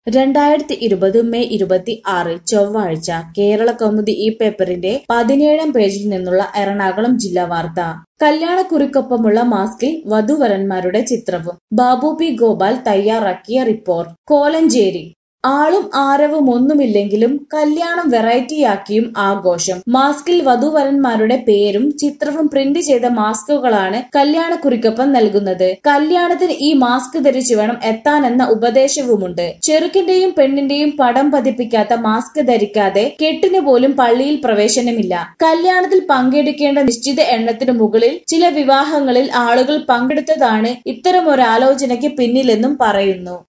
രണ്ടായിരത്തി ഇരുപത് മെയ് ഇരുപത്തി ആറ് ചൊവ്വാഴ്ച കേരളകൗമുദി ഈ പേപ്പറിന്റെ പതിനേഴാം പേജിൽ നിന്നുള്ള എറണാകുളം ജില്ലാ വാർത്ത കല്യാണക്കുറിക്കൊപ്പമുള്ള മാസ്കിൽ വധൂവരന്മാരുടെ ചിത്രവും ബാബു പി ഗോപാൽ തയ്യാറാക്കിയ റിപ്പോർട്ട് കോലഞ്ചേരി ആളും ആരവും ഒന്നുമില്ലെങ്കിലും കല്യാണം വെറൈറ്റിയാക്കിയും ആഘോഷം മാസ്കിൽ വധൂവരന്മാരുടെ പേരും ചിത്രവും പ്രിന്റ് ചെയ്ത മാസ്കുകളാണ് കല്യാണക്കുറിക്കൊപ്പം നൽകുന്നത് കല്യാണത്തിന് ഈ മാസ്ക് ധരിച്ചു വേണം എത്താനെന്ന ഉപദേശവുമുണ്ട് ചെറുക്കിന്റെയും പെണ്ണിന്റെയും പടം പതിപ്പിക്കാത്ത മാസ്ക് ധരിക്കാതെ കെട്ടിന് പോലും പള്ളിയിൽ പ്രവേശനമില്ല കല്യാണത്തിൽ പങ്കെടുക്കേണ്ട നിശ്ചിത എണ്ണത്തിന് മുകളിൽ ചില വിവാഹങ്ങളിൽ ആളുകൾ പങ്കെടുത്തതാണ് ഇത്തരമൊരാലോചനയ്ക്ക് പിന്നിലെന്നും പറയുന്നു